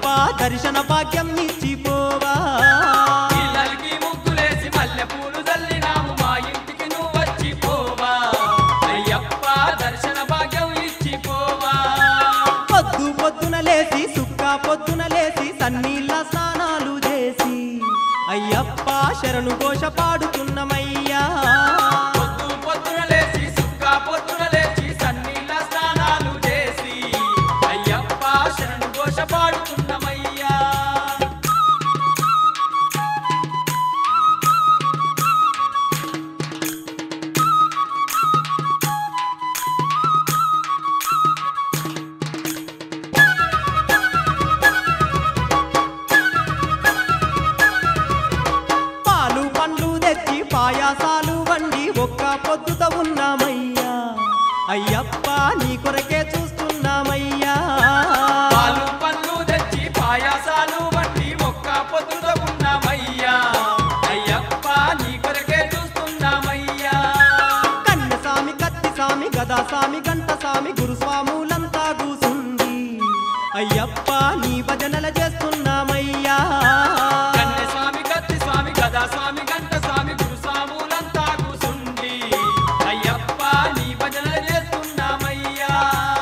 అయ్యప్ప దర్శన భాగ్యం ఇచ్చిపోవా ఇళ్ళకి ముగ్గులేసి మల్లె పూలు చల్లినాము మా ఇంటికి నువ్వు వచ్చి పోవా అయ్యప్ప దర్శన భాగ్యం ఇచ్చి పోవా పొద్దు పొద్దున లేసి సుక్క పొద్దున లేసి సన్నీళ్ళ స్నానాలు చేసి అయ్యప్ప శరణు ఘోష పాడుతున్నమయ్యా పొద్దు పొద్దున లేచి సుక్క పొద్దున లేచి సన్నీళ్ళ స్నానాలు చేసి అయ్యప్ప శరణు ఘోష పాడుతున్నమయ్యా పాలు పండ్లు తెచ్చి పాయాసాలు వండి ఒక్క పొద్దుత ఉన్నామయ్యా అయ్యప్ప నీ కొరకే చూస్తున్నామయ్యా పాలు పళ్ళు తెచ్చి పాయాసాలు వంటి ఒక్క పొద్దుతో ఉన్నామయ్యా అయ్యప్ప నీ కొరకే చూస్తున్నామయ్యా కన్ను సామి కత్తి సామి గదా సామి గంట సామి గురుస్వాములంతా కూసుంది అయ్యప్ప నీ భజనల చేస్తున్నామయ్యా కన్నె స్వామి కత్తి స్వామి గదా స్వామి గంట స్వామి గురు స్వాములంతా కూసుండి అయ్యప్ప నీ భజన చేస్తున్నామయ్యా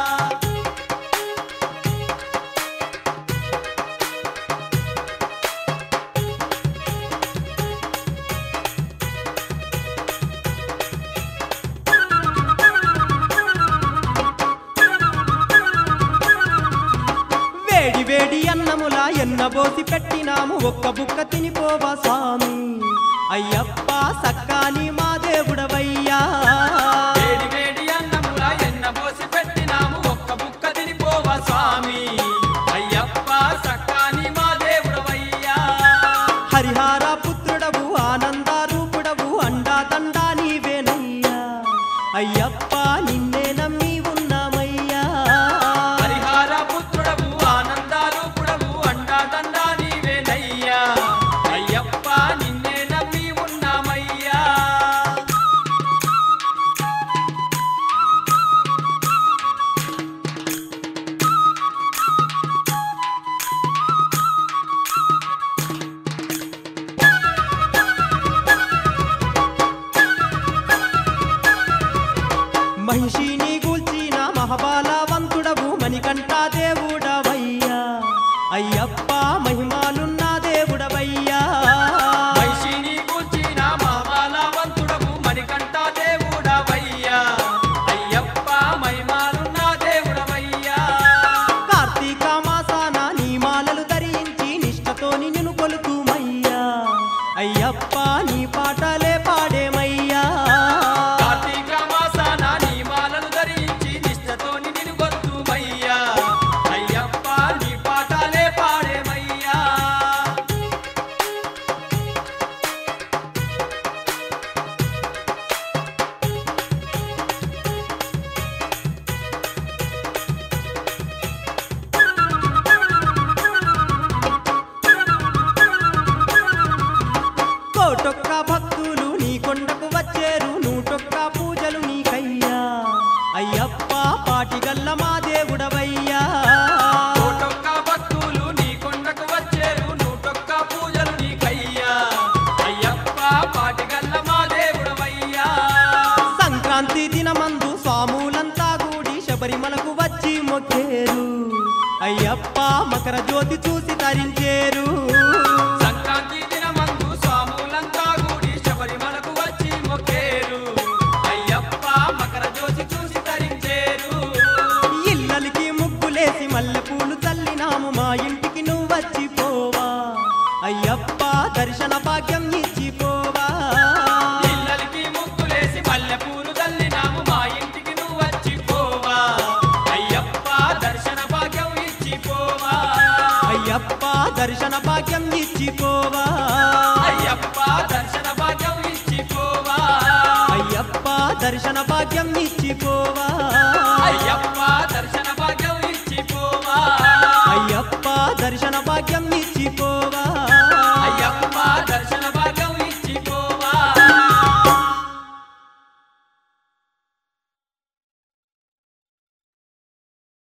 వేడి వేడి అన్నములా ఎన్నబోసి పెట్టినాము ఒక్క బుక్క తినిపోవా స్వామి అయ్యప్ప సక్కాని మా దేవుడవయ్యా వేడి వేడి అన్నముల ఎన్న పోసి పెట్టినాము ఒక్క బుక్క తినిపోవా స్వామి అయ్యప్ప సక్కాని మా దేవుడవయ్యా హరిహార పుత్రుడవు ఆనంద రూపుడవు అండా దండా నీవేనయ్యా అయ్యప్ప నిన్నే నమ్మి ఉన్నామయ్యా హరిహార పుత్రుడవు ఆనందారూపుడవు అండా దండా నీవేనయ్యా అయ్యప్ప నిన్నే నమ్మి ఉన్నామయ్యా మహిషిని గూల్చిన మహబాలవంతుడవు మణికంఠ దేవుడవయ్యా అయ్యప్ప మహిమాలున్న దేవుడవయ్యా వైశిని కూర్చిన మామాలవంతుడవు మణికంఠ దేవుడవయ్యా అయ్యప్ప మహిమాలున్న దేవుడవయ్యా కార్తీక మాసాన నీ మాలలు ధరించి నిష్టతోని నిన్ను కొలుతుమయ్యా అయ్యప్ప నీ పాటలే పాడేమయ్యా కార్తీక మాసాన నీ మాలలు ధరించి నిష్టతోని నిన్ను గొంతుమయ్యా అయ్యప్ప నీ పాటలే పాడేమయ్యా కోటొక్క భక్తులు నీ కొండకు వచ్చేరు నూటొక్క పూజలు నీకయ్యా అయ్యప్ప పాటిగల్ల మా దేవుడవయ్యా కోటొక్క భక్తులు నీ కొండకు వచ్చేరు నూటొక్క పూజలు నీకయ్యా అయ్యప్ప పాటిగల్ల మా దేవుడవయ్యా సంక్రాంతి దినమందు స్వాములంతా కూడి శబరిమలకు వచ్చి మొక్కేరు అయ్యప్ప మకర జ్యోతి చూసి తరించేరు సంక్రాంతి దినమందు స్వాములంతా కూడి శబరిమలకు వచ్చి మొక్కేరు అయ్యప్ప మకర జ్యోతి చూసి తరించేరు ఇల్లలికి ముగ్గులేసి మల్లెపూలు చల్లినాము మా ఇంటికి నువ్వు వచ్చిపోవా అయ్యప్ప దర్శన భాగ్యం ఇచ్చిపోవా ఇళ్ళకి ముగ్గులేసి మల్లె పూలు తల్లినాము మా ఇంటికి నువ్వు వచ్చి పోవా అయ్యప్ప దర్శన భాగ్యం ఇచ్చి పోవా అయ్యప్ప దర్శన భాగ్యం ఇచ్చిపోవా అయ్యప్ప దర్శన భాగ్యం ఇచ్చి పోవా అయ్యప్ప దర్శన భాగ్యం ఇచ్చిపోవా అయ్యప్ప దర్శన భాగ్యం ఇచ్చి పోవా అయ్యప్ప దర్శన భాగ్యం ఇచ్చిపోవా